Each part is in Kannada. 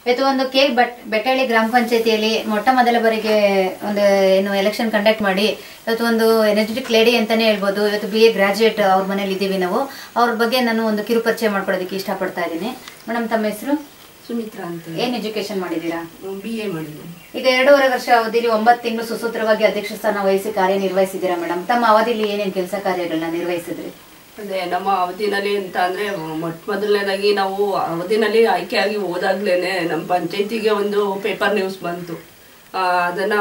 ಇವತ್ತು ಒಂದು ಕೆ ಬಟ್ ಬೆಟ್ಟಳ್ಳಿ ಗ್ರಾಮ ಪಂಚಾಯತಿಯಲ್ಲಿ ಮೊಟ್ಟ ಮೊದಲ ಬಾರಿಗೆ ಒಂದು ಏನು ಎಲೆಕ್ಷನ್ ಕಂಡಕ್ಟ್ ಮಾಡಿ ಇವತ್ತು ಒಂದು ಎನರ್ಜೆಟಿಕ್ ಲೇಡಿ ಅಂತಾನೆ ಹೇಳ್ಬೋದು ಇವತ್ತು ಬಿ ಎ ಗ್ರಾಜುಯೇಟ್ ಅವ್ರ ಮನೇಲಿ ಇದ್ದೀವಿ ನಾವು ಅವ್ರ ಬಗ್ಗೆ ನಾನು ಒಂದು ಕಿರು ಪರಿಚಯ ಮಾಡ್ಕೊಳ್ಳೋದಕ್ಕೆ ಇಷ್ಟಪಡ್ತಾ ಇದ್ದೀನಿ ಮೇಡಮ್ ತಮ್ಮ ಹೆಸರು ಸುಮಿತ್ರಾ ಅಂತ ಏನ್ ಎಜುಕೇಶನ್ ಮಾಡಿದ್ದೀರಾ ಬಿ ಎ ಮಾಡಿದ್ದೀನಿ ಈಗ ಎರಡೂವರೆ ವರ್ಷ ಅವಧಿಲಿ ಒಂಬತ್ತು ತಿಂಗಳು ಸುಸೂತ್ರವಾಗಿ ಅಧ್ಯಕ್ಷ ಸ್ಥಾನ ವಹಿಸಿ ಕಾರ್ಯನಿರ್ವಹಿಸಿದ್ದೀರಾ ಮೇಡಮ್ ತಮ್ಮ ಅವಧಿಲಿ ಏನೇನು ಕೆಲಸ ಕಾರ್ಯಗಳನ್ನ ನಿರ್ವಹಿಸಿದ್ರಿ ಅದೇ ನಮ್ಮ ಅವಧಿನಲ್ಲಿ ಅಂತ ಅಂದ್ರೆ ಮೊಟ್ಟ ಮೊದಲನೇದಾಗಿ ನಾವು ಅವಧಿನಲ್ಲಿ ಆಯ್ಕೆಯಾಗಿ ಹೋದಾಗ್ಲೇನೆ ನಮ್ಮ ಪಂಚಾಯತಿಗೆ ಒಂದು ಪೇಪರ್ ನ್ಯೂಸ್ ಬಂತು ಆ, ಅದನ್ನ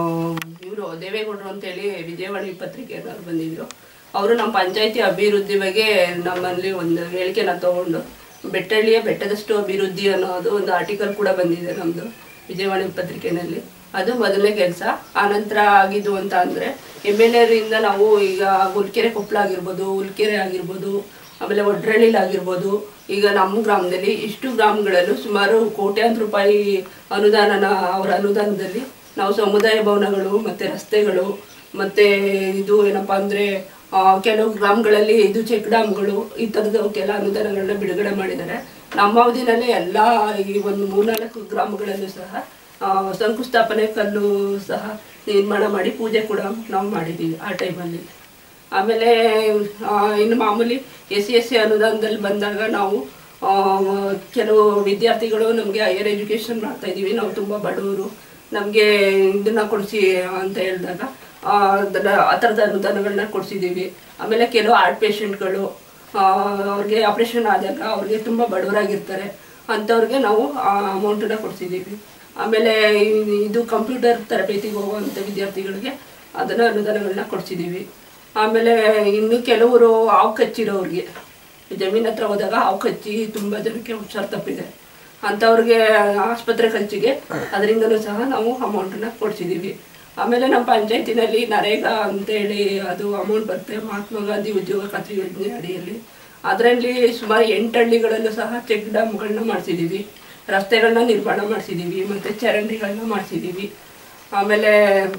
ಇವರು ದೇವೇಗೌಡರು ಅಂತೇಳಿ ವಿಜಯವಾಣಿ ಪತ್ರಿಕೆಯವರು ಬಂದಿದ್ರು ಅವರು ನಮ್ಮ ಪಂಚಾಯತಿ ಅಭಿವೃದ್ಧಿ ಬಗ್ಗೆ ನಮ್ಮಲ್ಲಿ ಒಂದು ಹೇಳಿಕೆನ ತಗೊಂಡು ಬೆಟ್ಟಳ್ಳಿಯ ಬೆಟ್ಟದಷ್ಟು ಅಭಿವೃದ್ಧಿ ಅನ್ನೋದು ಒಂದು ಆರ್ಟಿಕಲ್ ಕೂಡ ಬಂದಿದೆ ನಮ್ಮದು ವಿಜಯವಾಣಿ ಪತ್ರಿಕೆಯಲ್ಲಿ ಅದು ಮೊದಲನೇ ಕೆಲಸ ಆನಂತರ ಆಗಿದ್ದು ಅಂತ ಅಂದ್ರೆ ಎಮ್ ಎಲ್ ಎರಿಂದ ನಾವು ಈಗ ಹುಲ್ಕೆರೆ ಕೊಪ್ಪಳ ಆಗಿರ್ಬೋದು ಹುಲ್ಕೆರೆ ಆಗಿರ್ಬೋದು ಆಮೇಲೆ ಒಡ್ರಳ್ಳಿಲಿ ಆಗಿರ್ಬೋದು ಈಗ ನಮ್ಮ ಗ್ರಾಮದಲ್ಲಿ ಇಷ್ಟು ಗ್ರಾಮಗಳಲ್ಲೂ ಸುಮಾರು ಕೋಟ್ಯಾಂತರ ರೂಪಾಯಿ ಅನುದಾನನ ಅವರ ಅನುದಾನದಲ್ಲಿ ನಾವು ಸಮುದಾಯ ಭವನಗಳು ಮತ್ತೆ ರಸ್ತೆಗಳು ಮತ್ತೆ ಇದು ಏನಪ್ಪಾ ಅಂದ್ರೆ ಆ, ಕೆಲವು ಗ್ರಾಮಗಳಲ್ಲಿ ಇದು ಚೆಕ್ ಡ್ಯಾಮ್ಗಳು ಈ ಥರದ ಕೆಲ ಅನುದಾನಗಳನ್ನ ಬಿಡುಗಡೆ ಮಾಡಿದ್ದಾರೆ ನಮ್ಮ ಅವಧಿನಲ್ಲಿ ಎಲ್ಲ ಈ ಒಂದು ಮೂರ್ನಾಲ್ಕು ಗ್ರಾಮಗಳಲ್ಲೂ ಸಹ ಆ, ಶಂಕುಸ್ಥಾಪನೆ ಕಲ್ಲು ಸಹ ನಿರ್ಮಾಣ ಮಾಡಿ ಪೂಜೆ ಕೂಡ ನಾವು ಮಾಡಿದ್ದೀವಿ ಆ ಟೈಮಲ್ಲಿ ಆಮೇಲೆ ಆ, ಇನ್ನು ಮಾಮೂಲಿ ಎಸ್ ಸಿ ಎಸ್ ಸಿ ಅನುದಾನದಲ್ಲಿ ಬಂದಾಗ ನಾವು ಆ, ಕೆಲವು ವಿದ್ಯಾರ್ಥಿಗಳು ನಮಗೆ ಹೈಯರ್ ಎಜುಕೇಷನ್ ಮಾಡ್ತಾ ಇದ್ದೀವಿ ನಾವು ತುಂಬ ಬಡವರು ನಮಗೆ ಇದನ್ನ ಕೊಡಿಸಿ ಅಂತ ಹೇಳಿದಾಗ ಆ, ಅದನ್ನ ಆ ಥರದ ಅನುದಾನಗಳನ್ನ ಕೊಡಿಸಿದ್ದೀವಿ ಆಮೇಲೆ ಕೆಲವು ಆರ್ಟ್ ಪೇಷಂಟ್ಗಳು ಅವ್ರಿಗೆ ಆಪ್ರೇಷನ್ ಆದಾಗ ಅವ್ರಿಗೆ ತುಂಬ ಬಡವರಾಗಿರ್ತಾರೆ ಅಂಥವ್ರಿಗೆ ನಾವು ಆ ಅಮೌಂಟನ್ನ ಕೊಡಿಸಿದ್ದೀವಿ ಆಮೇಲೆ ಈ- ಇದು ಕಂಪ್ಯೂಟರ್ ತರಬೇತಿಗೆ ಹೋಗುವಂಥ ವಿದ್ಯಾರ್ಥಿಗಳಿಗೆ ಅದನ್ನ ಅನುದಾನಗಳನ್ನ ಕೊಡಿಸಿದ್ದೀವಿ ಆಮೇಲೆ ಇನ್ನು ಕೆಲವರು ಹಾವು ಕಚ್ಚಿರೋರಿಗೆ ಜಮೀನ್ ಹತ್ರ ಹೋದಾಗ ಹಾವು ಕಚ್ಚಿ ತುಂಬ ಜನಕ್ಕೆ ಹುಷಾರು ತಪ್ಪಿದೆ ಅಂಥವ್ರಿಗೆ ಆಸ್ಪತ್ರೆ ಖರ್ಚಿಗೆ ಅದರಿಂದಲೂ ಸಹ ನಾವು ಅಮೌಂಟನ್ನ ಕೊಡಿಸಿದ್ದೀವಿ ಆಮೇಲೆ ನಮ್ಮ ಪಂಚಾಯತಿನಲ್ಲಿ ನರೇಗಾ ಅಂತೇಳಿ ಅದು ಅಮೌಂಟ್ ಬರುತ್ತೆ ಮಹಾತ್ಮ ಗಾಂಧಿ ಉದ್ಯೋಗ ಖಾತ್ರಿ ಯೋಜನೆ ಅಡಿಯಲ್ಲಿ ಅದರಲ್ಲಿ ಸುಮಾರು ಎಂಟು ಹಳ್ಳಿಗಳಲ್ಲೂ ಸಹ ಚೆಕ್ ಡ್ಯಾಮ್ಗಳನ್ನ ಮಾಡಿಸಿದ್ದೀವಿ ರಸ್ತೆಗಳನ್ನ ನಿರ್ಮಾಣ ಮಾಡಿಸಿದ್ದೀವಿ ಮತ್ತು ಚರಂಡಿಗಳನ್ನ ಮಾಡಿಸಿದ್ದೀವಿ ಆಮೇಲೆ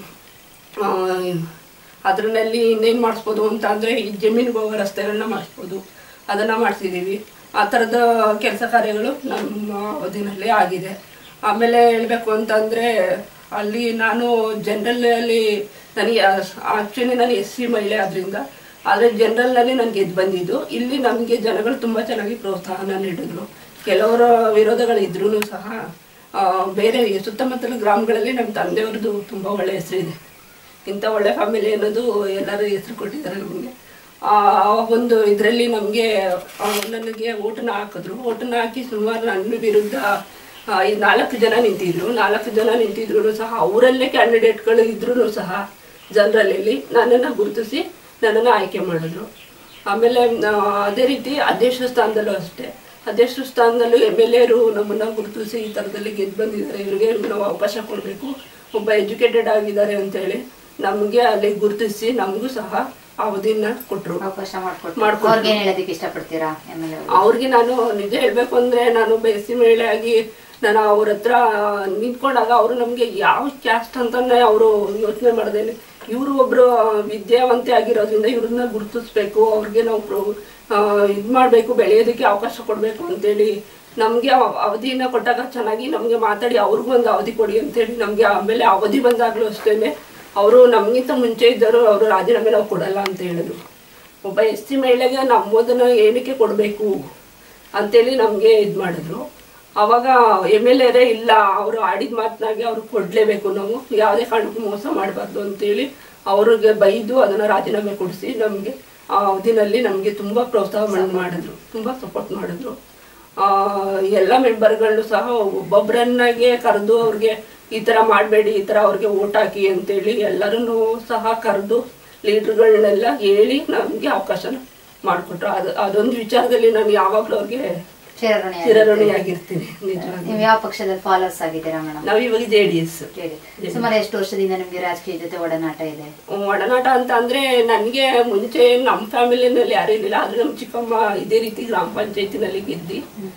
ಆ, ಅದರಲ್ಲಿ ಇನ್ನೇನು ಮಾಡಿಸ್ಬೋದು ಅಂತ ಅಂದರೆ ಈ ಜಮೀನಿಗೆ ಹೋಗೋ ರಸ್ತೆಗಳನ್ನ ಮಾಡಿಸ್ಬೋದು ಅದನ್ನು ಮಾಡಿಸಿದ್ದೀವಿ ಆ ಥರದ ಕೆಲಸ ಕಾರ್ಯಗಳು ನಮ್ಮ ಅವಧಿನಲ್ಲಿ ಆಗಿದೆ ಆಮೇಲೆ ಹೇಳಬೇಕು ಅಂತಂದರೆ ಅಲ್ಲಿ ನಾನು ಜನರಲಲ್ಲಿ ನನಗೆ ಆ್ಯಕ್ಚುಲಿ ನಾನು ಎಸ್ ಸಿ ಮಹಿಳೆ ಆದ್ದರಿಂದ ಆದರೆ ಜನರಲ್ನಲ್ಲಿ ನನಗೆ ಇದು ಬಂದಿದ್ದು ಇಲ್ಲಿ ನಮಗೆ ಜನಗಳು ತುಂಬ ಚೆನ್ನಾಗಿ ಪ್ರೋತ್ಸಾಹನ ನೀಡಿದ್ರು ಕೆಲವರ ವಿರೋಧಗಳಿದ್ರೂ ಸಹ ಆ, ಬೇರೆ ಸುತ್ತಮುತ್ತಲ ಗ್ರಾಮಗಳಲ್ಲಿ ನಮ್ಮ ತಂದೆಯವ್ರದ್ದು ತುಂಬ ಒಳ್ಳೆಯ ಹೆಸರಿದೆ ಇಂಥ ಒಳ್ಳೆ ಫ್ಯಾಮಿಲಿ ಅನ್ನೋದು ಎಲ್ಲರೂ ಹೆಸರು ಕೊಟ್ಟಿದ್ದಾರೆ ನಮಗೆ ಆ ಒಂದು ಇದರಲ್ಲಿ ನಮಗೆ ನನಗೆ ಓಟನ್ನ ಹಾಕಿದ್ರು ಓಟನ್ನ ಹಾಕಿ ಸುಮಾರು ನನ್ನ ವಿರುದ್ಧ ಆ, ಈ ನಾಲ್ಕು ಜನ ನಿಂತಿದ್ರು ನಾಲ್ಕು ಜನ ನಿಂತಿದ್ರು ಸಹ ಅವರಲ್ಲೇ ಕ್ಯಾಂಡಿಡೇಟ್ಗಳು ಇದ್ರೂ ಸಹ ಜನರಲ್ಲಿ ನನ್ನನ್ನು ಗುರುತಿಸಿ ನನ್ನನ್ನು ಆಯ್ಕೆ ಮಾಡಿದ್ರು ಆಮೇಲೆ ಆ, ಅದೇ ರೀತಿ ಅಧ್ಯಕ್ಷ ಸ್ಥಾನದಲ್ಲೂ ಅಷ್ಟೇ ಅಧ್ಯಕ್ಷ ಸ್ಥಾನದಲ್ಲೂ ಎಮ್ ಎಲ್ ಎರು ನಮ್ಮನ್ನು ಗುರುತಿಸಿ ಈ ಥರದಲ್ಲಿ ಗೆದ್ದು ಬಂದಿದ್ದಾರೆ ಇವ್ರಿಗೆ ನಾವು ಅವಕಾಶ ಕೊಡಬೇಕು ಒಬ್ಬ ಎಜುಕೇಟೆಡ್ ಆಗಿದ್ದಾರೆ ಅಂತೇಳಿ ನಮಗೆ ಅಲ್ಲಿ ಗುರುತಿಸಿ ನಮಗೂ ಸಹ ಅವಧಿನ ಕೊಟ್ಟರು ಅವಕಾಶ ಮಾಡ್ಕೊಟ್ಟು ಮಾಡ್ಕೊಟ್ರು. ಅವ್ರಿಗೆ ಏನ್ ಹೇಳೋದಕ್ಕೆ ಇಷ್ಟಪಡ್ತೀರಾ ಎಮ್ ಎಲ್ ಅವ್ರಿಗೆ ನಾನು ನಿಜ ಹೇಳ್ಬೇಕು ಅಂದ್ರೆ ನಾನು ಬಯಸಿ ಮಹಿಳೆಯಾಗಿ ನಾನು ಅವ್ರ ಹತ್ರ ನಿಂತ್ಕೊಂಡಾಗ ಅವರು ನಮಗೆ ಯಾವ ಕ್ಯಾಸ್ಟ್ ಅಂತಾನೆ ಅವರು ಯೋಚನೆ ಮಾಡ್ದೇನೆ ಇವರು ಒಬ್ರು ವಿದ್ಯಾವಂತೆ ಆಗಿರೋದ್ರಿಂದ ಇವ್ರನ್ನ ಗುರುತಿಸ್ಬೇಕು ಅವ್ರಿಗೆ ನಾವು ಪ್ರೋ ಇದು ಮಾಡಬೇಕು ಬೆಳೆಯೋದಕ್ಕೆ ಅವಕಾಶ ಕೊಡಬೇಕು ಅಂತೇಳಿ ನಮಗೆ ಅವಧಿನ ಕೊಟ್ಟಾಗ ಚೆನ್ನಾಗಿ ನಮಗೆ ಮಾತಾಡಿ ಅವ್ರಿಗೂ ಒಂದು ಅವಧಿ ಕೊಡಿ ಅಂತೇಳಿ ನಮಗೆ ಆಮೇಲೆ ಅವಧಿ ಬಂದಾಗಲೂ ಅಷ್ಟೇ ಅವರು ನಮಗಿಂತ ಮುಂಚೆ ಇದ್ದರು ಅವರು ರಾಜೀನಾಮೆ ನಾವು ಕೊಡಲ್ಲ ಅಂತ ಹೇಳಿದ್ರು ಒಬ್ಬ ಎಸ್ ಸಿ ಮಹಿಳೆಗೆ ನಮ್ಮದನ್ನ ಏನಕ್ಕೆ ಕೊಡಬೇಕು ಅಂತೇಳಿ ನಮಗೆ ಇದು ಮಾಡಿದ್ರು ಅವಾಗ ಎಮ್ ಎಲ್ ಎರೇ ಇಲ್ಲ ಅವರು ಆಡಿದ ಮಾತನಾಗಿ ಅವ್ರು ಕೊಡಲೇಬೇಕು ನಾವು ಯಾವುದೇ ಕಾರಣಕ್ಕೂ ಮೋಸ ಮಾಡಬಾರ್ದು ಅಂತೇಳಿ ಅವ್ರಿಗೆ ಬೈದು ಅದನ್ನು ರಾಜೀನಾಮೆ ಕೊಡಿಸಿ ನಮಗೆ ಆ ಅವಧಿನಲ್ಲಿ ನಮಗೆ ತುಂಬ ಪ್ರೋತ್ಸಾಹ ಮಾಡ್- ಮಾಡಿದ್ರು ತುಂಬ ಸಪೋರ್ಟ್ ಮಾಡಿದ್ರು ಆ, ಎಲ್ಲ ಮೆಂಬರ್ಗಳು ಸಹ ಒಬ್ಬೊಬ್ಬರನ್ನಾಗೆ ಕರೆದು ಅವ್ರಿಗೆ ಈ ಥರ ಮಾಡಬೇಡಿ ಈ ಥರ ಅವ್ರಿಗೆ ಓಟ್ ಹಾಕಿ ಅಂತೇಳಿ ಎಲ್ಲರನ್ನೂ ಸಹ ಕರೆದು ಲೀಡ್ರ್ಗಳನ್ನೆಲ್ಲ ಹೇಳಿ ನಮಗೆ ಅವಕಾಶನ ಮಾಡಿಕೊಟ್ರು ಅದು ಅದೊಂದು ವಿಚಾರದಲ್ಲಿ ನಾನು ಯಾವಾಗಲೂ ಅವ್ರಿಗೆ ಚಿರಋಣಿ ಚಿರಋಣಿಯಾಗಿರ್ತೀನಿ ನಿಜವಾಗಿ ನೀವು ಯಾವ ಪಕ್ಷದಲ್ಲಿ ಫಾಲೋವರ್ಸ್ ಆಗಿದ್ದೀರಾ ಮೇಡಮ್ ನಾವು ಇವಾಗ ಜೆ ಡಿ ಎಸ್ ಹೇಳಿ ಸುಮಾರು ಎಷ್ಟು ವರ್ಷದಿಂದ ನಿಮ್ಗೆ ರಾಜಕೀಯ ಜೊತೆ ಒಡನಾಟ ಇದೆ ಒಡನಾಟ ಅಂತ ಅಂದ್ರೆ ನನಗೆ ಮುಂಚೆ ನಮ್ಮ ಫ್ಯಾಮಿಲಿನಲ್ಲಿ ಯಾರೂ ಇರಲಿಲ್ಲ ಆದ್ರೆ ನಮ್ಮ ಚಿಕ್ಕಮ್ಮ ಇದೇ ರೀತಿ ಗ್ರಾಮ ಪಂಚಾಯತಿನಲ್ಲಿ ಗೆದ್ದಿ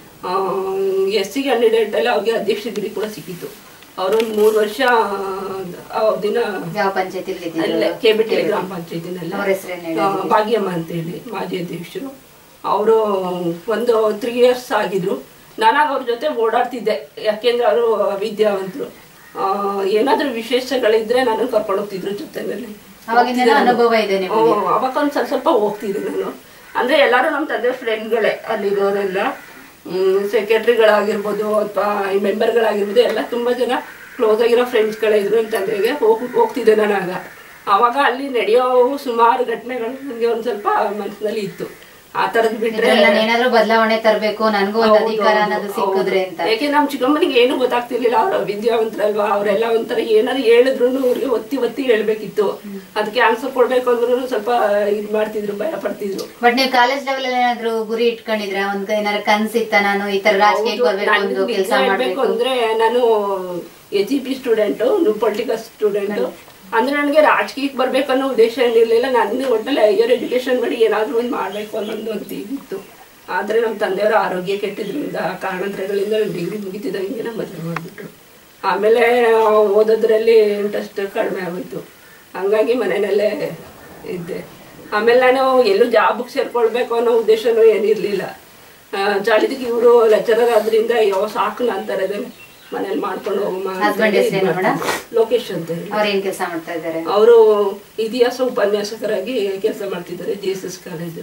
ಎಸ್ ಸಿ ಕ್ಯಾಂಡಿಡೇಟ್ ಅಲ್ಲಿ ಅವ್ರಿಗೆ ಅಧ್ಯಕ್ಷಗಿರಿ ಕೂಡ ಸಿಕ್ಕಿತ್ತು ಅವರೊಂದು ಮೂರು ವರ್ಷ ಆ ದಿನ ಯಾವ ಪಂಚಾಯತಿಲಿ ಅಲ್ಲೇ ಕೆಬಿಟಿ ಗ್ರಾಮ ಪಂಚಾಯತಿನಲ್ಲಿ ಅವ್ರ ಹೆಸರೇನು ಹೇಳಿ ಆ, ಭಾಗ್ಯಮ್ಮ ಅಂತೇಳಿ ಮಾಜಿ ಅಧ್ಯಕ್ಷರು ಅವರು ಒಂದು ತ್ರೀ ಇಯರ್ಸ್ ಆಗಿದ್ರು ನಾನಾಗ ಅವ್ರ ಜೊತೆ ಓಡಾಡ್ತಿದ್ದೆ ಯಾಕೆಂದ್ರೆ ಅವರು ವಿದ್ಯಾವಂತರು ಆ, ಏನಾದ್ರೂ ವಿಶೇಷಗಳಿದ್ರೆ ನಾನು ಕರ್ಕೊಂಡು ಹೋಗ್ತಿದ್ರು ಜೊತೆನಲ್ಲಿ ಅವಾಗಿಂದನೂ ಅನುಭವ ಇದೆ ನಿಮ್ಗೆ ಹ್ಮ್, ಅವಾಗ ಒಂದ್ ಸ್ವಲ್ಪ ಸ್ವಲ್ಪ ಹೋಗ್ತಿದ್ದೆ ನಾನು ಅಂದ್ರೆ ಎಲ್ಲಾರು ನಮ್ಮ ತಂದೆ ಫ್ರೆಂಡ್ಗಳೇ ಅಲ್ಲಿರೋರೆಲ್ಲ ಸೆಕ್ರೆಟರಿಗಳಾಗಿರ್ಬೋದು ಅಥವಾ ಈ ಮೆಂಬರ್ಗಳಾಗಿರ್ಬೋದು ಎಲ್ಲ ತುಂಬಾ ಜನ ಕ್ಲೋಸ್ ಆಗಿರೋ ಫ್ರೆಂಡ್ಸ್ಗಳೇ ಇದ್ರು ನನ್ನ ತಂದೆಗೆ ಹೋಗ್ ಹೋಗ್ತಿದ್ದೆ ನಾನು ಆಗ ಆವಾಗ ಅಲ್ಲಿ ನಡೆಯೋ ಸುಮಾರು ಘಟನೆಗಳು ನನಗೆ ಒಂದ್ ಸ್ವಲ್ಪ ಮನಸ್ಸಿನಲ್ಲಿ ಇತ್ತು ಆ ಥರದ್ದು ಬಿಟ್ರೆ ನಾನು ಏನಾದ್ರೂ ಬದಲಾವಣೆ ತರಬೇಕು ನನಗೂ ಒಂದು ಹೌದು, ಅಧಿಕಾರ ಹೌದು, ಅನ್ನೋದು ಸಿಕ್ಕಿದ್ರೆ ಅಂತ ಹೌದು. ಯಾಕೆ ನಮ್ ಚಿಕ್ಕಮ್ಮನಿಗೆ ಏನು ಗೊತ್ತಾಗ್ತಿರ್ಲಿಲ್ಲ ಅವ್ರ ವಿದ್ಯಾವಂತರಲ್ವಾ ಅವರೆಲ್ಲ ಒಂಥರ ಏನಾದ್ರು ಹೇಳಿದ್ರು ಅವ್ರಿಗೆ ಒತ್ತಿ ಒತ್ತಿ ಹೇಳ್ಬೇಕಿತ್ತು ಅದಕ್ಕೆ ಆನ್ಸರ್ ಕೊಡ್ಬೇಕು ಅಂದ್ರೂ ಸ್ವಲ್ಪ ಇದ್ ಮಾಡ್ತಿದ್ರು ಭಯ ಪಡ್ತಿದ್ರು ಬಟ್ ನೀವು ಕಾಲೇಜ್ ಲೆವೆಲ್ ಏನಾದ್ರು ಗುರಿ ಇಟ್ಕೊಂಡಿದ್ರ ಒಂದ್ ಏನಾದ್ರು ಕನ್ಸಿತ್ತ ನಾನು ಈ ತರ ರಾಜಕೀಯಕ್ಕೆ ಬರ್ಬೇಕು ನಾನು ಒಂದು ಕೆಲಸ ನಿಜ ಮಾಡ್ಬೇಕು ಹೇಳ್ಬೇಕು ಅಂದ್ರೆ ನಾನು H E P student political student ಅಂದ್ರೆ ನನಗೆ ರಾಜಕೀಯಕ್ಕೆ ಬರ್ಬೇಕು ಅನ್ನೋ ಉದ್ದೇಶ ಏನಿರಲಿಲ್ಲ ನನ್ನ ಒಟ್ಟಲ್ಲಿ ಹೈಯರ್ ಎಜುಕೇಶನ್ ಮಾಡಿ ಏನಾದ್ರೂ ಒಂದು ಮಾಡಬೇಕು ಅನ್ನೋದು ಒಂದು ಇದಿತ್ತು ಆದ್ರೆ ನಮ್ಮ ತಂದೆಯವರ ಆರೋಗ್ಯ ಕೆಟ್ಟಿದ್ರಿಂದ ಕಾರಣಾಂತರಗಳಿಂದ ನಾನು ಡಿಗ್ರಿ ಮುಗಿತಿದ್ದಂಗೆ ನಮ್ಮ ಮದುವೆ ಮಾಡಿಬಿಟ್ರು ಆಮೇಲೆ ಓದೋದ್ರಲ್ಲಿ ಇಂಟ್ರೆಸ್ಟ್ ಕಡಿಮೆ ಆಗೋಯ್ತು ಹಂಗಾಗಿ ಮನೆಯಲ್ಲೇ ಇದ್ದೆ ಆಮೇಲೆ ನಾನು ಎಲ್ಲೂ ಜಾಬ್ಗೆ ಸೇರ್ಕೊಳ್ಬೇಕು ಅನ್ನೋ ಉದ್ದೇಶನೂ ಏನಿರಲಿಲ್ಲ ಚಾಳಿದಕ್ಕೆ ಇವರು ಲೆಕ್ಚರರ್ ಆದ್ರಿಂದ ಅಯ್ಯೋ ಸಾಕು ನಾನು ತರದೇನೆ ಮನೇಲಿ ಮಾಡ್ಕೊಂಡು ಹೋಗಮ್ಮ ಅಂತ Husband ಹೇಳಿ ಹೆಸ್ರೇನು ಇದ್ ಮಾಡ್ತಿದ್ದೆ. ಲೋಕೇಶ್ ಅಂತ ಹೇಳಿ ಅವ್ರ ಏನ್ ಕೆಲಸ ಮಾಡ್ತಾ ಇದ್ದಾರೆ ಅವರು ಇತಿಹಾಸ ಉಪನ್ಯಾಸಕರಾಗಿ ಕೆಲಸ ಮಾಡ್ತಿದ್ದಾರೆ J S S college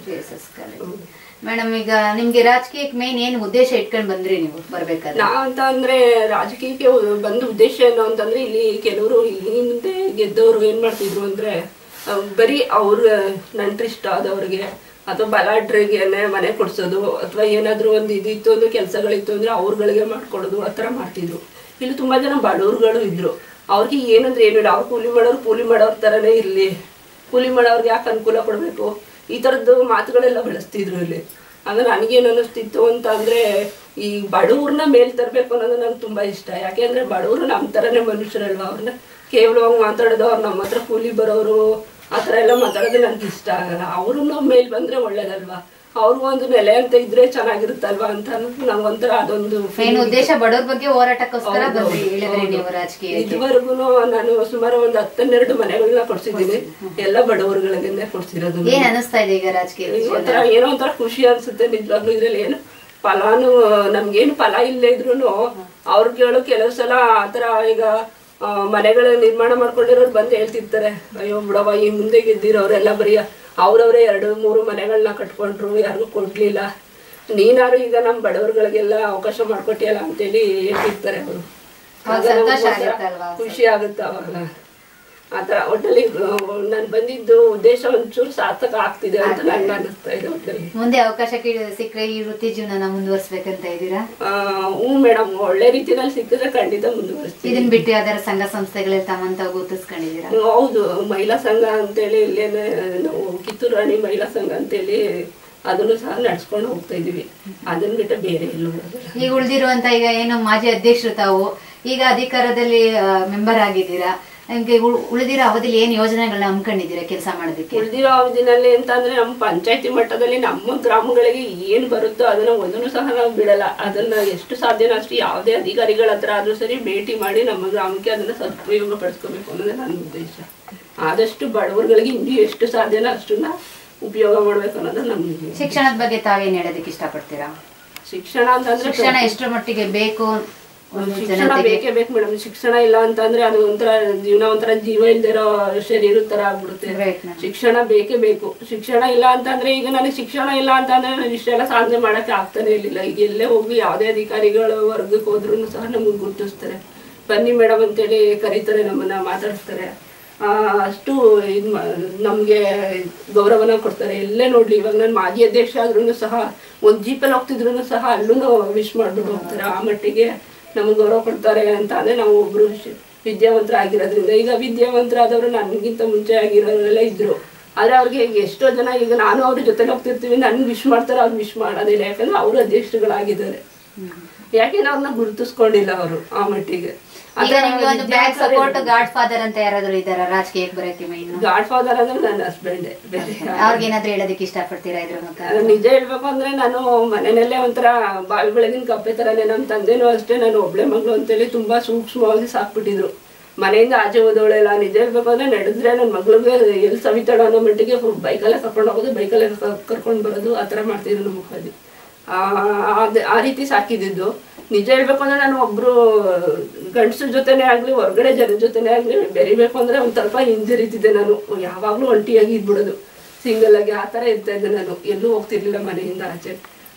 madam ಈಗ ನಿಮ್ಗೆ ರಾಜಕೀಯಕ್ಕೆ ಮೇನ್ ಏನ್ ಉದ್ದೇಶ ಇಟ್ಕೊಂಡ್ ಬಂದ್ರಿ ನೀವು ಬರ್ಬೇಕಾದ್ರೆ ನಾ ಅಂತ ಅಂದ್ರೆ ರಾಜಕೀಯಕ್ಕೆ ಬಂದ ಉದ್ದೇಶ ಏನು ಅಂತಂದ್ರೆ ಇಲ್ಲಿ ಕೆಲವರು ಹಿಂದೆ ಗೆದ್ದವರು ಏನ್ ಮಾಡ್ತಿದ್ರು ಅಂದ್ರೆ ಆ, ಬರೀ ಅವ್ರ ನಂಟ್ರಿಷ್ಟ ಆದವ್ರಿಗೆ ಅಥವಾ ಬಲಾಢ್ರಿಗೆನೆ ಮನೆ ಕೊಡ್ಸೋದು ಅಥವಾ ಏನಾದ್ರೂ ಒಂದು ಇದಿತ್ತು ಅಂದ್ರೆ ಕೆಲಸಗಳಿತ್ತು ಅಂದ್ರೆ ಅವ್ರಗಳಿಗೆ ಮಾಡ್ಕೊಡೋದು ಆ ಥರ ಮಾಡ್ತಿದ್ರು ಇಲ್ಲಿ ತುಂಬಾ ಜನ ಬಡವ್ರುಗಳು ಇದ್ರು ಅವ್ರಿಗೆ ಏನಂದ್ರೆ ಏನು ಇಲ್ಲ ಅವ್ರು ಕೂಲಿ ಮಾಡೋರು ಕೂಲಿ ಮಾಡೋರ್ ಥರನೇ ಇರ್ಲಿ ಕೂಲಿ ಮಾಡೋರ್ಗೆ ಯಾಕೆ ಅನುಕೂಲ ಕೊಡಬೇಕು ಈ ಥರದ್ದು ಮಾತುಗಳೆಲ್ಲ ಬೆಳೆಸ್ತಿದ್ರು ಇಲ್ಲಿ ಆಗ ನನಗೇನು ಅನ್ನಿಸ್ತಿತ್ತು ಅಂತ ಅಂದ್ರೆ ಈ ಬಡವ್ರನ್ನ ಮೇಲ್ ತರಬೇಕು ಅನ್ನೋದು ನಂಗೆ ತುಂಬಾ ಇಷ್ಟ ಯಾಕೆಂದ್ರೆ ಬಡವರು ನಮ್ಮ ಥರನೇ ಮನುಷ್ಯರಲ್ವಾ ಅವ್ರನ್ನ ಕೇವಲವಾಗಿ ಮಾತಾಡೋದು ಅವ್ರು ನಮ್ಮ ಹತ್ರ ಕೂಲಿ ಬರೋರು ಆ ಥರ ಎಲ್ಲ ಮಾತಾಡೋದು ನನಗೆ ಇಷ್ಟ ಆಗಲ್ಲ ಅವ್ರನ್ನ ಮೇಲ್ ಬಂದ್ರೆ ಒಳ್ಳೇದಲ್ವಾ ಅವ್ರಿಗೂ ಒಂದು ನೆಲೆ ಅಂತ ಇದ್ರೆ ಚೆನ್ನಾಗಿರುತ್ತಲ್ವಾ ಅಂತ ಅನ್ನೋದು ನಂಗೊಂಥರ ಅದೊಂದು ಮೇನ್ ಉದ್ದೇಶ ಬಡವ್ರ ಬಗ್ಗೆ ಹೋರಾಟಕ್ಕೋಸ್ಕರ ಹೌದು, ಬಂದ್ರಿ ಹೇಳಿದ್ರಿ ಹೌದು. ನೀವು ರಾಜಕೀಯ ಇದುವರೆಗೂ ನಾನು ಸುಮಾರು ಒಂದು ಹತ್ತನ್ನೆರಡು ಮನೆಗಳನ್ನ ಕೊಡ್ಸಿದ್ದೀನಿ ಎಲ್ಲ ಬಡವರುಗಳಿಗೆ ಕೊಡ್ಸಿರೋದು ಏನ್ ಅನಿಸ್ತಾ ಇದೆ ಈಗ ರಾಜಕೀಯ ಒಂಥರ ಏನೋ ಒಂಥರ ಖುಷಿ ಅನ್ಸುತ್ತೆ ನಿಜವಾಗ್ಲೂ ಇದ್ರಲ್ಲಿ ಏನು ಫಲಾನು ನಮ್ಗೇನು ಫಲ ಇಲ್ಲೇ ಇದ್ರು ಅವ್ರ ಕೇಳೋ ಕೆಲವು ಸಲ ಆತರ ಈಗ ಆ, ಮನೆಗಳ ನಿರ್ಮಾಣ ಮಾಡ್ಕೊಂಡಿರೋರು ಬಂದು ಹೇಳ್ತಿರ್ತಾರೆ ಅಯ್ಯೋ ಬಿಡವ ಈ ಮುಂದೆ ಗೆದ್ದಿರೋರೆಲ್ಲ ಬರೀ ಅವ್ರವ್ರೇ ಎರಡು ಮೂರು ಮನೆಗಳನ್ನ ಕಟ್ಕೊಂಡ್ರು ಯಾರಿಗೂ ಕೊಡ್ಲಿಲ್ಲ ನೀನಾರು ಈಗ ನಮ್ಮ ಬಡವರುಗಳಿಗೆಲ್ಲ ಅವಕಾಶ ಮಾಡ್ಕೊಟ್ಟಿಯಲ್ಲ ಅಂತೇಳಿ ಹೇಳ್ತಿರ್ತಾರೆ ಅವರು ಅವಾಗ ಸಂತೋಷ ಆಗುತ್ತಲ್ವಾ? ಖುಷಿ ಆಗುತ್ತೆ ಅವಾಗ ಆತರ ಒಟ್ಟಲ್ಲಿ ನಾನು ಬಂದಿದ್ದು ಉದ್ದೇಶ ಒಂಚೂರು ಸಾರ್ಥಕ ಆಗ್ತಿದೆ ಅಂತ ನಂಗೆ ಅನಿಸ್ತಾ ಇದೆ ಒಟ್ಟಲ್ಲಿ ಮುಂದೆ ಅವಕಾಶ ಕಿ- ಸಿಕ್ಕರೆ ಈ ವೃತ್ತಿ ಜೀವನನ ಮುಂದುವರ್ಸ್ಬೇಕಂತ ಇದ್ದೀರಾ ಆ, ಹ್ಞೂ ಮೇಡಮ್ ಒಳ್ಳೆ ರೀತಿನಲ್ಲಿ ಸಿಕ್ಕಿದ್ರೆ ಖಂಡಿತ ಮುಂದುವರಿಸ್ತೀನಿ ಇದನ್ ಬಿಟ್ಟು ಯಾವ್ದಾರ ಸಂಘ ಸಂಸ್ಥೆಗಳಲ್ಲಿ ತಮ್ಮಂತ ಗುರುತಿಸ್ಕೊಂಡಿದ್ದೀರಾ ಹೌದು ಮಹಿಳಾ ಸಂಘ ಅಂತೇಳಿ ಇಲ್ಲೇನೆ ನಾವು ಕಿತ್ತೂರು ರಾಣಿ ಮಹಿಳಾ ಸಂಘ ಅಂತೇಳಿ ಅದನ್ನು ಸಹ ನಡ್ಸ್ಕೊಂಡು ಹೋಗ್ತಾ ಇದೀವಿ ಅದನ್ನ ಬಿಟ್ಟು ಬೇರೆ ಎಲ್ಲೂ ಹೋಗಲ್ಲ ಈಗ ಉಳಿದಿರುವಂತ ಈಗ ಏನು ಮಾಜಿ ಅಧ್ಯಕ್ಷರು ತಾವು ಈಗ ಅಧಿಕಾರದಲ್ಲಿ ಮೆಂಬರ್ ಆಗಿದ್ದೀರಾ ನಿಮ್ಗೆ ಉಳ್- ಉಳಿದಿರೋ ಅವಧಿಲಿ ಏನ್ ಯೋಜನೆಗಳನ್ನ ಹಮ್ಮಿಕೊಂಡಿದ್ದೀರಾ ಕೆಲಸ ಮಾಡೋದಕ್ಕೆ ಉಳಿದಿರೋ ಅವಧಿನಲ್ಲಿ ಅಂತಂದ್ರೆ ನಮ್ಮ ಪಂಚಾಯತಿ ಮಟ್ಟದಲ್ಲಿ ನಮ್ಮ ಗ್ರಾಮಗಳಿಗೆ ಏನು ಬರುತ್ತೋ ಅದನ್ನ ಒಂದನ್ನು ಸಹ ನಾವು ಬಿಡಲ್ಲ ಅದನ್ನ ಎಷ್ಟು ಸಾಧ್ಯನೋ ಅಷ್ಟು ಯಾವುದೇ ಅಧಿಕಾರಿಗಳ ಹತ್ರ ಆದ್ರೂ ಸರಿ ಭೇಟಿ ಮಾಡಿ ನಮ್ಮ ಗ್ರಾಮಕ್ಕೆ ಅದನ್ನ ಸದುಪಯೋಗ ಪಡಿಸ್ಕೋಬೇಕು ಅನ್ನೋದೇ ನನ್ನ ಉದ್ದೇಶ ಆದಷ್ಟು ಬಡವರುಗಳಿಗೆ ಇನ್ನೂ ಎಷ್ಟು ಸಾಧ್ಯನೋ ಅಷ್ಟನ್ನ ಉಪಯೋಗ ಮಾಡ್ಬೇಕು ಅನ್ನೋದು ನಮಗೆ ಶಿಕ್ಷಣದ ಬಗ್ಗೆ ತಾವೇನ್ ಹೇಳೋದಕ್ಕೆ ಇಷ್ಟಪಡ್ತೀರಾ ಶಿಕ್ಷಣ ಅಂತಂದ್ರೆ ಶಿಕ್ಷಣ ಎಷ್ಟರ ಮಟ್ಟಿಗೆ ಬೇಕು ಒಂದು ಶಿಕ್ಷಣ ಜನತೆಗೆ ಬೇಕೇ ಬೇಕು ಮೇಡಮ್ ಶಿಕ್ಷಣ ಇಲ್ಲ ಅಂತಂದ್ರೆ ಅದು ಒಂಥರ ಜೀವನ ಒಂಥರ ಜೀವ ಇಲ್ದಿರೋ ಶರೀರದ ತರ ಆಗ್ಬಿಡುತ್ತೆ Right, ma'am. ಶಿಕ್ಷಣ ಬೇಕೇ ಬೇಕು ಶಿಕ್ಷಣ ಇಲ್ಲ ಅಂತಂದ್ರೆ ಈಗ ನನಗೆ ಶಿಕ್ಷಣ ಇಲ್ಲ ಅಂತಂದ್ರೆ ನಾನು ಇಷ್ಟೆಲ್ಲ ಸಾಧನೆ ಮಾಡಕ್ಕೆ ಆಗ್ತಾನೆ ಇರ್ಲಿಲ್ಲ ಈಗ ಎಲ್ಲೇ ಹೋಗಿ ಯಾವುದೇ ಅಧಿಕಾರಿಗಳು ವರ್ಗಕ್ಕೆ ಹೋದ್ರೂ ಸಹ ನಮಗೆ ಗುರುತಿಸ್ತಾರೆ ಬನ್ನಿ ಮೇಡಮ್ ಅಂತೇಳಿ ಕರೀತಾರೆ ನಮ್ಮನ್ನ ಮಾತಾಡಿಸ್ತಾರೆ ಆ, ಅಷ್ಟು ಇದು ನಮಗೆ ಗೌರವನ ಕೊಡ್ತಾರೆ ಎಲ್ಲೇ ನೋಡ್ಲಿ ಇವಾಗ ನಾನು ಮಾಜಿ ಅಧ್ಯಕ್ಷ ಆದ್ರೂ ಸಹ ಒಂದು ಜೀಪಲ್ಲಿ ಹೋಗ್ತಿದ್ರು ಸಹ ಅಲ್ಲೂ ವಿಶ್ ಮಾಡ್ಬಿಟ್ಟು ಹೋಗ್ತಾರೆ ಆ ಮಟ್ಟಿಗೆ ನಮಗೆ ಗೌರವ ಕೊಡ್ತಾರೆ ಅಂತ ಅಂದ್ರೆ ನಾವು ಒಬ್ರು ಶಿ- ವಿದ್ಯಾವಂತರಾಗಿರೋದ್ರಿಂದ ಈಗ ವಿದ್ಯಾವಂತರಾದವರು ನನಗಿಂತ ಮುಂಚೆ ಆಗಿರೋರೆಲ್ಲ ಇದ್ರು ಆದ್ರೆ ಅವ್ರಿಗೆ ಎಷ್ಟೋ ಜನ ಈಗ ನಾನು ಅವ್ರ ಜೊತೆ ಹೋಗ್ತಿರ್ತೀವಿ ನನ್ಗೆ ವಿಶ್ ಮಾಡ್ತಾರೆ ಅವ್ರು ವಿಶ್ ಮಾಡೋದಿಲ್ಲ ಯಾಕಂದ್ರೆ ಅವರು ಅಧ್ಯಕ್ಷರುಗಳಾಗಿದ್ದಾರೆ ಯಾಕೆಂದ್ರೆ ಅವ್ರನ್ನ ಗುರುತಿಸ್ಕೊಂಡಿಲ್ಲ ಅವರು ಆ ಮಟ್ಟಿಗೆ ಈಗ ನಿಮ್ಗೆ ಒಂದು ಬ್ಯಾಕ್ ಸಪೋರ್ಟ್ ಗಾಡ್ ಫಾದರ್ ಅಂತ ಯಾರಾದ್ರೂ ಇದಾರ ರಾಜಕೀಯಕ್ಕೆ ಬರೋಕೆ ಮೇನ್ ಗಾಡ್ ಫಾದರ್ ಅಂದ್ರೆ ನನ್ನ ಹಸ್ಬೆಂಡ್ ಬೇರೆ ಯಾರು ಅವ್ರಿಗೆ ಏನಾದ್ರೂ ಹೇಳೋದಕ್ಕೆ ಇಷ್ಟಪಡ್ತೀರಾ ಇದ್ರ ಮುಖ ಅದು ನಿಜ ಹೇಳ್ಬೇಕು ಅಂದ್ರೆ ನಾನು ಮನೆಯಲ್ಲೇ ಒಂಥರ ಬಾವಿ ಬೆಳಗಿನ ಕಪ್ಪೆ ತರನೇ ನಮ್ಮ ತಂದೆನೂ ಅಷ್ಟೇ ನಾನು ಒಬ್ಳೆ ಮಗಳು ಅಂತೇಳಿ ತುಂಬಾ ಸೂಕ್ಷ್ಮವಾಗಿ ಸಾಕ್ಬಿಟ್ಟಿದ್ರು ಮನೆಯಿಂದ ಆಚೆ ಹೋದವಳೆಲ್ಲ ನಿಜ ಹೇಳ್ಬೇಕು ಅಂದ್ರೆ ನಡೆದ್ರೆ ನನ್ನ ಮಗಳಿಗೆ ಎಲ್ಲಿ ಸವಿತಾಳೋ ಅನ್ನೋ ಮಟ್ಟಿಗೆ ಬೈಕಲ್ಲೇ ಕರ್ಕೊಂಡು ಹೋಗೋದು ಬೈಕಲ್ಲೇ ಕರ್ಕೊಂಡು ಬರೋದು ಆ ಥರ ಮಾಡ್ತಿದ್ರು ನಮ್ಮ ಮುಖಾದಿ ಆ, ಅದ್- ಆ ರೀತಿ ಸಾಕಿದ್ದು ನಿಜ ಹೇಳ್ಬೇಕು ಅಂದ್ರೆ ನಾನು ಒಬ್ರು ಗಂಡಸ್ರ ಜೊತೆನೇ ಆಗ್ಲಿ ಹೊರಗಡೆ ಜನ ಜೊತೆನೇ ಆಗ್ಲಿ ಬೆರಿಬೇಕು ಅಂದ್ರೆ ಒಂದ್ ಸ್ವಲ್ಪ ಹಿಂಜರಿತಿದ್ದೆ ನಾನು ಯಾವಾಗ್ಲೂ ಒಂಟಿಯಾಗಿ ಇದ್ಬಿಡೋದು ಸಿಂಗಲ್ ಆಗಿ ಆ ಥರ ಇರ್ತಾ ಇದ್ದೆ ನಾನು ಎಲ್ಲೂ ಹೋಗ್ತಿರ್ಲಿಲ್ಲ ಮನೆಯಿಂದ ಆಚೆ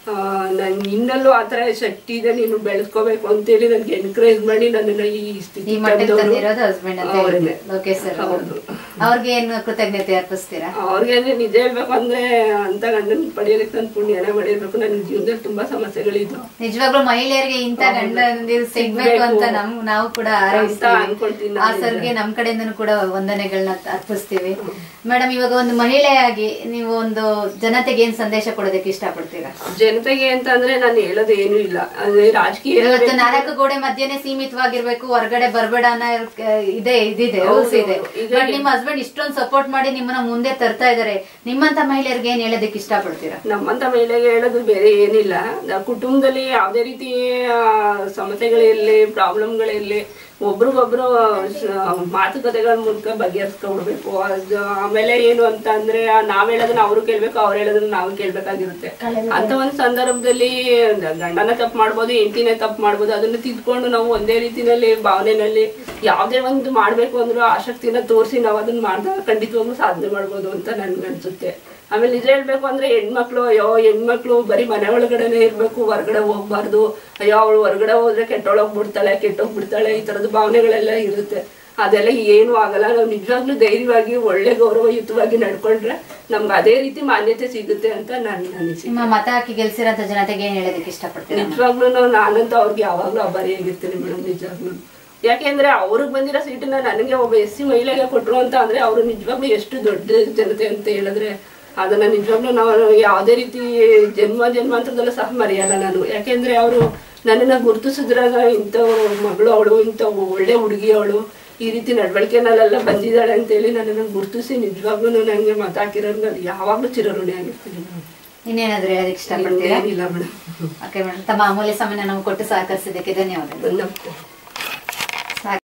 ನನ್ ನಿನ್ನಲ್ಲೂ ಆ ಥರ ಶಕ್ತಿ ಇದೆ ನೀನು ಬೆಳೆಸ್ಕೋಬೇಕು ಅಂತೇಳಿ ನನ್ಗೆ ಎನ್ಕರೇಜ್ ಮಾಡಿ ನನ್ನನ್ನ ಈ ಈ ಸ್ಥಿತಿ ಮಟ್ಟಕ್ಕೆ ತಂದವ್ರು ತಂದಿರೋದು ಹಸ್ಬೆಂಡ್ ಅಂತ ಅವ್ರೇನೆ. ಓಕೆ ಸರ್ ಹೌದು. ಅವ್ರಿಗೆ ಏನು ಕೃತಜ್ಞತೆ ಅರ್ಪಿಸ್ತೀರಾ ಅವ್ರಿಗೆ ಅಂದ್ರೆ ನಿಜ ಹೇಳ್ಬೇಕು ಅಂದ್ರೆ ಅಂತ ಗಂಡನ್ ಪಡೆಯೋದಕ್ಕೆ ನಾನು ಪುಣ್ಯನೇ ಮಾಡಿರ್ಬೇಕು ನನ್ನ ಜೀವನದಲ್ಲಿ ತುಂಬಾ ಸಮಸ್ಯೆಗಳಿದ್ವು ನಿಜವಾಗ್ಲೂ ಮಹಿಳೆಯರಿಗೆ ಇಂಥ ಗಂಡ ಸಿಗ್ಬೇಕು ಅಂತ ನಮ್ ನಾವು ಕೂಡ ಹಾರೈಸ್ತೀವಿ ಅನ್ಕೊಳ್ತೀನಿ ಆ ಸರ್ಗೆ ನಮ್ ಕಡೆಯಿಂದನೂ ಕೂಡ ವಂದನೆಗಳನ್ನ ಅರ್ಪಿಸ್ತೀವಿ ಮೇಡಮ್ ಇವಾಗ ಒಂದು ಮಹಿಳೆಯಾಗಿ ನೀವು ಒಂದು ಜನತೆಗೆ ಏನ್ ಸಂದೇಶ ಕೊಡೋದಕ್ಕೆ ಇಷ್ಟಪಡ್ತೀರಾ ಜನತೆಗೆ ಅಂತ ಅಂದ್ರೆ ನಾನು ಹೇಳೋದು ಏನೂ ಇಲ್ಲ ಅಂದ್ರೆ ರಾಜಕೀಯ ಇವತ್ತು ನಾಲ್ಕು ಗೋಡೆ ಮಧ್ಯೆನೆ ಸೀಮಿತವಾಗಿರ್ಬೇಕು ಹೊರಗಡೆ ಬರ್ಬೇಡ ಅನ್ನೋ ಆ, ಇದೆ ಇದಿದೆ ರೂಲ್ಸ್ ಇದೆ ಈಗ ಬಟ್ ನಿಮ್ಮ ಹಸ್ಬೆಂಡ್ ಇಷ್ಟೊಂದು ಸಪೋರ್ಟ್ ಮಾಡಿ ನಿಮ್ಮನ್ನ ಮುಂದೆ ತರ್ತಾ ಇದಾರೆ ನಿಮ್ಮಂತ ಮಹಿಳೆಯರಿಗೆ ಏನ್ ಹೇಳೋದಕ್ಕೆ ಇಷ್ಟಪಡ್ತೀರಾ ನಮ್ಮಂತ ಮಹಿಳೆಗೆ ಹೇಳೋದು ಬೇರೆ ಏನಿಲ್ಲ ನ- ಕುಟುಂಬದಲ್ಲಿ ಯಾವುದೇ ರೀತಿ ಆ, ಸಮಸ್ಯೆಗಳಿರಲಿ ಪ್ರಾಬ್ಲಮ್ಗಳಿರಲಿ ಒಬ್ರಿಗೊಬ್ರು ಸ- ಮಾತುಕತೆಗಳ ಮೂಲಕ ಬಗೆಹರಿಸ್ಕೊಬಿಡ್ಬೇಕು ಅದು ಆಮೇಲೆ ಏನು ಅಂತ ಅಂದ್ರೆ ಆ, ನಾವ್ ಹೇಳೋದನ್ನ ಅವರು ಕೇಳ್ಬೇಕು ಅವ್ರು ಹೇಳೋದನ್ನ ನಾವು ಕೇಳ್ಬೇಕಾಗಿರುತ್ತೆ ಅಂತ ಒಂದು ಸಂದರ್ಭದಲ್ಲಿ ಗಂಡನ ತಪ್ಪು ಮಾಡ್ಬೋದು ಹೆಂಡತಿನೇ ತಪ್ಪು ಮಾಡ್ಬೋದು ಅದನ್ನ ತಿದ್ಕೊಂಡು ನಾವು ಒಂದೇ ರೀತಿನಲ್ಲಿ ಭಾವನೆನಲ್ಲಿ ಯಾವುದೇ ಒಂದು ಮಾಡ್ಬೇಕು ಅಂದ್ರೂ ಆಸಕ್ತಿನ ತೋರಿಸಿ ನಾವು ಅದನ್ನ ಮಾಡಿದಾಗ ಖಂಡಿತವಾಗ್ಲೂ ಸಾಧನೆ ಮಾಡ್ಬೋದು ಅಂತ ನನ್ಗೆ ಅನ್ಸುತ್ತೆ ಆಮೇಲೆ ನಿಜ ಹೇಳ್ಬೇಕು ಅಂದ್ರೆ ಹೆಣ್ಮಕ್ಳು ಅಯ್ಯೋ ಹೆಣ್ಮಕ್ಳು ಬರೀ ಮನೆ ಒಳಗಡೆನೆ ಇರ್ಬೇಕು ಹೊರಗಡೆ ಹೋಗ್ಬಾರ್ದು ಅಯ್ಯೋ ಅವಳು ಹೊರಗಡೆ ಹೋದ್ರೆ ಕೆಟ್ಟೋಳೋಗ್ಬಿಡ್ತಾಳೆ ಕೆಟ್ಟೋಗ್ಬಿಡ್ತಾಳೆ ಈ ತರದ ಭಾವನೆಗಳೆಲ್ಲ ಇರುತ್ತೆ ಅದೆಲ್ಲ ಏನು ಆಗಲ್ಲ ನಾವು ನಿಜವಾಗ್ಲೂ ಧೈರ್ಯವಾಗಿ ಒಳ್ಳೆ ಗೌರವಯುತವಾಗಿ ನಡ್ಕೊಂಡ್ರೆ ನಮ್ಗೆ ಅದೇ ರೀತಿ ಮಾನ್ಯತೆ ಸಿಗುತ್ತೆ ಅಂತ ನನ್ನ ಅನಿಸಿಕೆ ನಿಮ್ಮ ಮತ ಹಾಕಿ ಗೆಲ್ಸಿರೋಂಥ ಜನತೆಗೆ ಏನ್ ಹೇಳೋದಕ್ಕೆ ಇಷ್ಟಪಡ್ತೀರಾ ನಿಜವಾಗ್ಲೂ ನಾನಂತೂ ಅವ್ರಿಗೆ ಯಾವಾಗ್ಲೂ ಅಭಾರಿಯಾಗಿರ್ತೀನಿ ಮೇಡಮ್ ನಿಜವಾಗ್ಲೂ ಯಾಕೆಂದ್ರೆ ಅವ್ರಿಗೆ ಬಂದಿರೋ ಸೀಟನ್ನ ನನಗೆ ಒಬ್ಬ ಎಸ್ ಸಿ ಮಹಿಳೆಗೆ ಕೊಟ್ರು ಅಂತ ಅಂದ್ರೆ ಅವರು ನಿಜವಾಗ್ಲೂ ಎಷ್ಟು ದೊಡ್ಡ ಜನತೆ ಅಂತ ಹೇಳಿದ್ರೆ ಅದನ್ನ ನಿಜವಾಗ್ಲೂ ನಾವು ಯಾವುದೇ ರೀತಿ ಜನ್ಮ ಜನ್ಮಾಂತರದಲ್ಲೂ ಸಹ ಮರೆಯಲ್ಲ ನಾನು ಯಾಕೆಂದ್ರೆ ಅವರು ನನ್ನನ್ನ ಗುರುತಿಸಿದ್ರಾಗ ಇಂಥ ಮಗಳು ಅವಳು ಇಂಥ ಒಳ್ಳೆ ಹುಡುಗಿ ಅವಳು ಈ ರೀತಿ ನಡವಳಿಕೆನಲ್ಲೆಲ್ಲ ಬಂದಿದ್ದಾಳೆ ಅಂತೇಳಿ ನನ್ನನ್ನು ಗುರುತಿಸಿ ನಿಜವಾಗ್ಲೂ ನನಗೆ ಮತ ಹಾಕಿರೋರು ನಾನು ಯಾವಾಗಲೂ ಚಿರಋಣಿ ಆಗಿರ್ತೀನಿ ಮೇಡಮ್ ಇನ್ನೇನಾದ್ರೂ ಹೇಳೋದಕ್ಕೆ ಇಷ್ಟಪಡ್ತೀರಾ ಏನಿಲ್ಲ ಮೇಡಮ್ ಓಕೆ ಮೇಡಮ್ ತಮ್ಮ ಅಮೂಲ್ಯ ಸಮಯ ನಾವು ಕೊಟ್ಟು ಸಹಕರಿಸಿದ್ದಕ್ಕೆ ಧನ್ಯವಾದಗಳು ನಮಸ್ತೆ